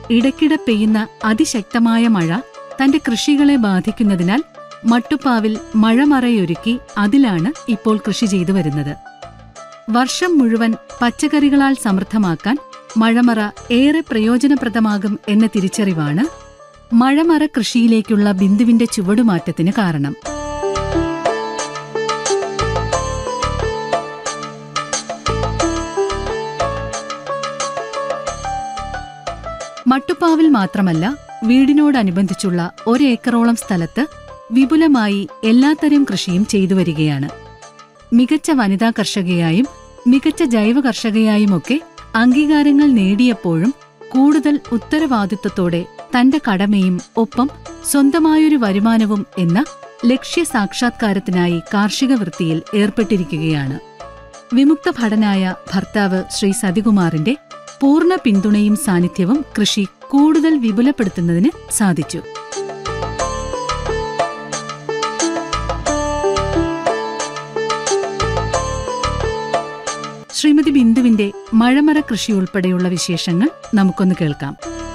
ഇടയ്ക്കിടെ പെയ്യുന്ന അതിശക്തമായ മഴ തന്റെ കൃഷികളെ ബാധിക്കുന്നതിനാൽ മട്ടുപ്പാവിൽ മഴമറയൊരുക്കി അതിലാണ് ഇപ്പോൾ കൃഷി ചെയ്തു വരുന്നത് വർഷം മുഴുവൻ പച്ചക്കറികളാൽ സമൃദ്ധമാക്കാൻ മഴമറ ഏറെ പ്രയോജനപ്രദമാകും എന്ന തിരിച്ചറിവാണ് മഴമറ കൃഷിയിലേക്കുള്ള ബിന്ദുവിന്റെ ചുവടുമാറ്റത്തിന് കാരണം മട്ടുപ്പാവിൽ മാത്രമല്ല വീടിനോടനുബന്ധിച്ചുള്ള ഒരേക്കറോളം സ്ഥലത്ത് വിപുലമായി എല്ലാത്തരം കൃഷിയും ചെയ്തു വരികയാണ് മികച്ച വനിതാ കർഷകയായും മികച്ച ജൈവ കർഷകയായുമൊക്കെ അംഗീകാരങ്ങൾ നേടിയപ്പോഴും കൂടുതൽ ഉത്തരവാദിത്വത്തോടെ തന്റെ കടമയും ഒപ്പം സ്വന്തമായൊരു വരുമാനവും എന്ന ലക്ഷ്യ സാക്ഷാത്കാരത്തിനായി കാർഷിക വൃത്തിയിൽ ഏർപ്പെട്ടിരിക്കുകയാണ് വിമുക്ത ഭടനായ ഭർത്താവ് ശ്രീ സതികുമാറിന്റെ പൂർണ്ണ പിന്തുണയും സാന്നിധ്യവും കൃഷി കൂടുതൽ വിപുലപ്പെടുത്തുന്നതിന് സാധിച്ചു ശ്രീമതി ബിന്ദുവിന്റെ മഴമറ കൃഷി ഉൾപ്പെടെയുള്ള വിശേഷങ്ങൾ നമുക്കൊന്ന് കേൾക്കാം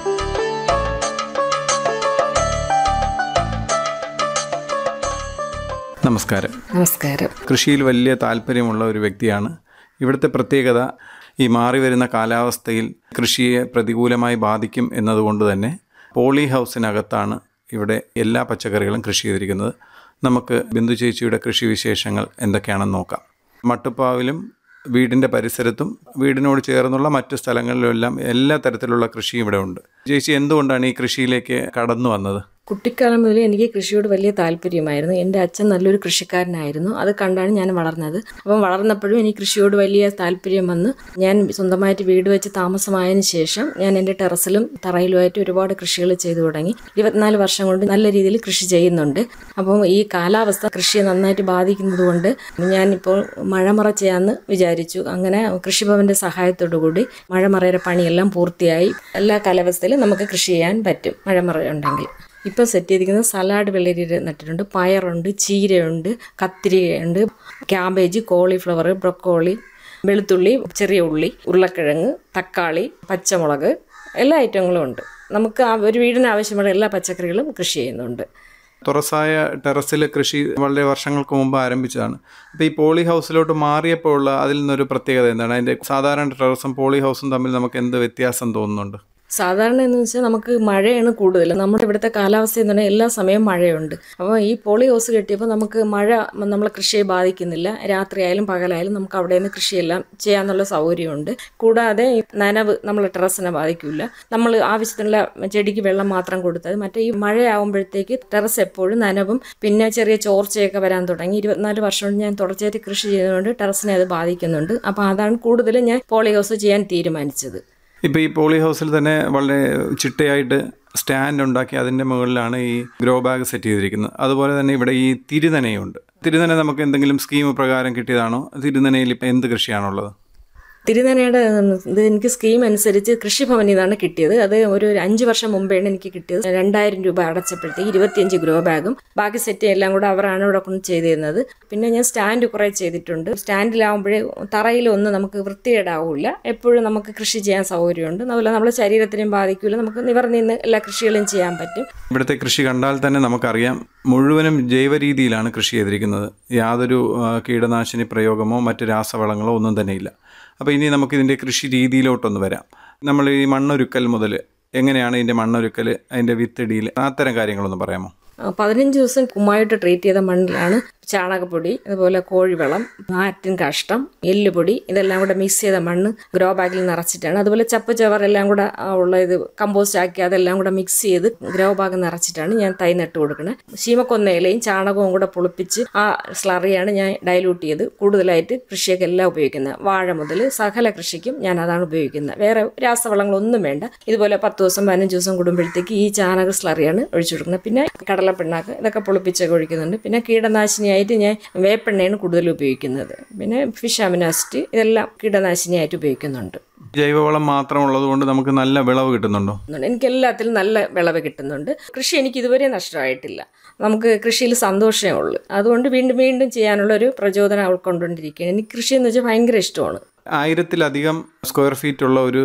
നമസ്കാരം നമസ്കാരം കൃഷിയിൽ വലിയ താല്പര്യമുള്ള ഒരു വ്യക്തിയാണ് ഇവിടുത്തെ പ്രത്യേകത ഈ മാറി വരുന്ന കാലാവസ്ഥയിൽ കൃഷിയെ പ്രതികൂലമായി ബാധിക്കും എന്നതുകൊണ്ട് തന്നെ പോളി ഹൗസിനകത്താണ് ഇവിടെ എല്ലാ പച്ചക്കറികളും കൃഷി ചെയ്തിരിക്കുന്നത് നമുക്ക് ബിന്ദു ചേച്ചിയുടെ കൃഷി വിശേഷങ്ങൾ എന്തൊക്കെയാണെന്ന് നോക്കാം മട്ടുപ്പാവിലും വീടിൻ്റെ പരിസരത്തും വീടിനോട് ചേർന്നുള്ള മറ്റു സ്ഥലങ്ങളിലും എല്ലാം എല്ലാ തരത്തിലുള്ള കൃഷിയും ഇവിടെ ഉണ്ട് ചേച്ചി എന്തുകൊണ്ടാണ് ഈ കൃഷിയിലേക്ക് കടന്നു വന്നത് കുട്ടിക്കാലം മുതലേ എനിക്ക് കൃഷിയോട് വലിയ താല്പര്യമായിരുന്നു എൻ്റെ അച്ഛൻ നല്ലൊരു കൃഷിക്കാരനായിരുന്നു അത് കണ്ടാണ് ഞാൻ വളർന്നത് അപ്പം വളർന്നപ്പോഴും എനിക്ക് കൃഷിയോട് വലിയ താല്പര്യം വന്ന് ഞാൻ സ്വന്തമായിട്ട് വീട് വെച്ച് താമസമായതിനു ശേഷം ഞാൻ എൻ്റെ ടെറസിലും തറയിലുമായിട്ട് ഒരുപാട് കൃഷികൾ ചെയ്തു തുടങ്ങി ഇരുപത്തിനാല് വർഷം കൊണ്ട് നല്ല രീതിയിൽ കൃഷി ചെയ്യുന്നുണ്ട് അപ്പം ഈ കാലാവസ്ഥ കൃഷിയെ നന്നായിട്ട് ബാധിക്കുന്നത് കൊണ്ട് ഞാനിപ്പോൾ മഴമറ ചെയ്യാമെന്ന് വിചാരിച്ചു അങ്ങനെ കൃഷിഭവന്റെ സഹായത്തോടു കൂടി മഴമറയുടെ പണിയെല്ലാം പൂർത്തിയായി എല്ലാ കാലാവസ്ഥയിലും നമുക്ക് കൃഷി ചെയ്യാൻ പറ്റും മഴമറ ഉണ്ടെങ്കിൽ ഇപ്പോൾ സെറ്റ് ചെയ്തിരിക്കുന്നത് സലാഡ് വെള്ളരി നട്ടിട്ടുണ്ട് പയറുണ്ട് ചീരയുണ്ട് കത്തിരിയുണ്ട് ക്യാബേജ് കോളിഫ്ലവർ ബ്രൊക്കോളി വെളുത്തുള്ളി ചെറിയ ഉള്ളി ഉരുളക്കിഴങ്ങ് തക്കാളി പച്ചമുളക് എല്ലാ ഐറ്റങ്ങളും ഉണ്ട് നമുക്ക് ആ ഒരു വീടിന് ആവശ്യമുള്ള എല്ലാ പച്ചക്കറികളും കൃഷി ചെയ്യുന്നുണ്ട് തുറസായ ടെറസിൽ കൃഷി വളരെ വർഷങ്ങൾക്ക് മുമ്പ് ആരംഭിച്ചതാണ് അപ്പോൾ ഈ പോളി ഹൗസിലോട്ട് മാറിയപ്പോൾ ഉള്ള അതിൽ നിന്നൊരു പ്രത്യേകത എന്താണ് അതിൻ്റെ സാധാരണ ടെറസും പോളി ഹൗസും തമ്മിൽ നമുക്ക് എന്ത് വ്യത്യാസം തോന്നുന്നുണ്ട് സാധാരണ എന്ന് വെച്ചാൽ നമുക്ക് മഴയാണ് കൂടുതൽ നമ്മുടെ ഇവിടുത്തെ കാലാവസ്ഥ എന്ന് പറഞ്ഞാൽ എല്ലാ സമയവും മഴയുണ്ട് അപ്പോൾ ഈ പോളി ഹൗസ് കെട്ടിയപ്പോൾ നമുക്ക് മഴ നമ്മളെ കൃഷിയെ ബാധിക്കുന്നില്ല രാത്രിയായാലും പകലായാലും നമുക്ക് അവിടെ നിന്ന് കൃഷിയെല്ലാം ചെയ്യാന്നുള്ള സൗകര്യമുണ്ട് കൂടാതെ ഈ നനവ് നമ്മളെ ടെറസിനെ ബാധിക്കില്ല നമ്മൾ ആവശ്യത്തിനുള്ള ചെടിക്ക് വെള്ളം മാത്രം കൊടുത്താൽ മറ്റേ ഈ മഴയാകുമ്പോഴത്തേക്ക് ടെറസ് എപ്പോഴും നനവും പിന്നെ ചെറിയ ചോർച്ചയൊക്കെ വരാൻ തുടങ്ങി ഇരുപത്തിനാല് വർഷം കൊണ്ട് ഞാൻ തുടർച്ചയായിട്ട് കൃഷി ചെയ്തുകൊണ്ട് ടെറസിനെ അത് ബാധിക്കുന്നുണ്ട് അപ്പോൾ അതാണ് കൂടുതലും ഞാൻ പോളി ഹൗസ് ചെയ്യാൻ തീരുമാനിച്ചത് ഇപ്പോൾ ഈ പോളി ഹൗസിൽ തന്നെ വളരെ ചിട്ടയായിട്ട് സ്റ്റാൻഡ് ഉണ്ടാക്കി അതിൻ്റെ മുകളിലാണ് ഈ ഗ്രോ ബാഗ് സെറ്റ് ചെയ്തിരിക്കുന്നത് അതുപോലെ തന്നെ ഇവിടെ ഈ തിരുനനയുണ്ട് തിരുനന നമുക്ക് എന്തെങ്കിലും സ്കീം പ്രകാരം കിട്ടിയതാണോ തിരുനനയിൽ ഇപ്പം എന്ത് കൃഷിയാണുള്ളത് തിരുനനയുടെ ഇത് എനിക്ക് സ്കീം അനുസരിച്ച് കൃഷിഭവനിൽ നിന്നാണ് കിട്ടിയത് അത് ഒരു അഞ്ച് വർഷം മുമ്പേണ് എനിക്ക് കിട്ടിയത് രണ്ടായിരം രൂപ അടച്ചപ്പോഴത്തേക്ക് ഇരുപത്തിയഞ്ച് ഗ്രോ ബാഗും ബാക്കി സെറ്റ് എല്ലാം കൂടെ അവരാണ് ഇവിടെ കൊണ്ട് ചെയ്തിരുന്നത് പിന്നെ ഞാൻ സ്റ്റാൻഡ് കുറേ ചെയ്തിട്ടുണ്ട് സ്റ്റാൻഡിലാവുമ്പോഴേ തറയിലൊന്നും നമുക്ക് വൃത്തികേടാവില്ല എപ്പോഴും നമുക്ക് കൃഷി ചെയ്യാൻ സൗകര്യമുണ്ട് അതുപോലെ നമ്മുടെ ശരീരത്തിനും ബാധിക്കില്ല നമുക്ക് നിവർന്ന് നിന്ന് എല്ലാ കൃഷികളും ചെയ്യാൻ പറ്റും ഇവിടുത്തെ കൃഷി കണ്ടാൽ തന്നെ നമുക്കറിയാം മുഴുവനും ജൈവ രീതിയിലാണ് കൃഷി ചെയ്തിരിക്കുന്നത് യാതൊരു ആ, കീടനാശിനി പ്രയോഗമോ മറ്റ് രാസവളങ്ങളോ ഒന്നും തന്നെയില്ല അപ്പോൾ ഇനി നമുക്കിതിൻ്റെ കൃഷി രീതിയിലോട്ടൊന്ന് വരാം നമ്മൾ ഈ മണ്ണൊരുക്കൽ മുതൽ എങ്ങനെയാണ് ഇതിൻ്റെ മണ്ണൊരുക്കൽ അതിൻ്റെ വിത്തിടിയിൽ അത്തരം കാര്യങ്ങളൊന്ന് പറയാമോ ആ, പതിനഞ്ച് ദിവസം കുമ്മായിട്ട് ട്രീറ്റ് ചെയ്ത മണ്ണിലാണ് ചാണകപ്പൊടി അതുപോലെ കോഴിവളം ആറ്റിൻ കാഷ്ടം എല്ലുപൊടി ഇതെല്ലാം കൂടെ മിക്സ് ചെയ്ത മണ്ണ് ഗ്രോ ബാഗിൽ നിറച്ചിട്ടാണ് അതുപോലെ ചപ്പ് ചവർ എല്ലാം കൂടെ ആ, ഉള്ള ഇത് കമ്പോസ്റ്റ് ആക്കി അതെല്ലാം കൂടെ മിക്സ് ചെയ്ത് ഗ്രോ ബാഗ് നിറച്ചിട്ടാണ് ഞാൻ തൈ നട്ട് കൊടുക്കുന്നത് ശീമക്കൊന്നയിലയും ചാണകവും കൂടെ പുളിപ്പിച്ച് ആ സ്ലറിയാണ് ഞാൻ ഡൈലൂട്ട് ചെയ്ത് കൂടുതലായിട്ട് കൃഷിയൊക്കെ എല്ലാം ഉപയോഗിക്കുന്നത് വാഴ മുതൽ സകല കൃഷിക്കും ഞാൻ അതാണ് ഉപയോഗിക്കുന്നത് വേറെ രാസവളങ്ങളൊന്നും വേണ്ട ഇതുപോലെ പത്ത് ദിവസം പതിനഞ്ച് ദിവസം കൂടുമ്പോഴത്തേക്ക് ഈ ചാണക സ്ലറിയാണ് ഒഴിച്ചു കൊടുക്കുന്നത് പിന്നെ കടലപ്പിണ്ണാക്ക് ഇതൊക്കെ പുളിപ്പിച്ചൊക്കെ ഒഴിക്കുന്നുണ്ട് പിന്നെ കീടനാശിനിയായിട്ട് ഞാൻ വേപ്പെണ്ണയാണ് കൂടുതൽ ഉപയോഗിക്കുന്നത് പിന്നെ ഫിഷ് അമിനാസിറ്റ് ഇതെല്ലാം കീടനാശിനിയായിട്ട് ഉപയോഗിക്കുന്നുണ്ട് ജൈവവളം മാത്രം ഉള്ളതുകൊണ്ട് നമുക്ക് നല്ല വിളവ് കിട്ടുന്നുണ്ടോ എനിക്ക് എല്ലാത്തിലും നല്ല വിളവ് കിട്ടുന്നുണ്ട് കൃഷി എനിക്ക് ഇതുവരെ നഷ്ടമായിട്ടില്ല നമുക്ക് കൃഷിയിൽ സന്തോഷമേ ഉള്ളൂ അതുകൊണ്ട് വീണ്ടും വീണ്ടും ചെയ്യാനുള്ള ഒരു പ്രചോദനം ഉൾക്കൊണ്ടുകൊണ്ടിരിക്കുകയാണ് എനിക്ക് കൃഷി എന്ന് വെച്ചാൽ ഭയങ്കര ഇഷ്ടമാണ് ആയിരത്തിലധികം സ്ക്വയർ ഫീറ്റ് ഉള്ള ഒരു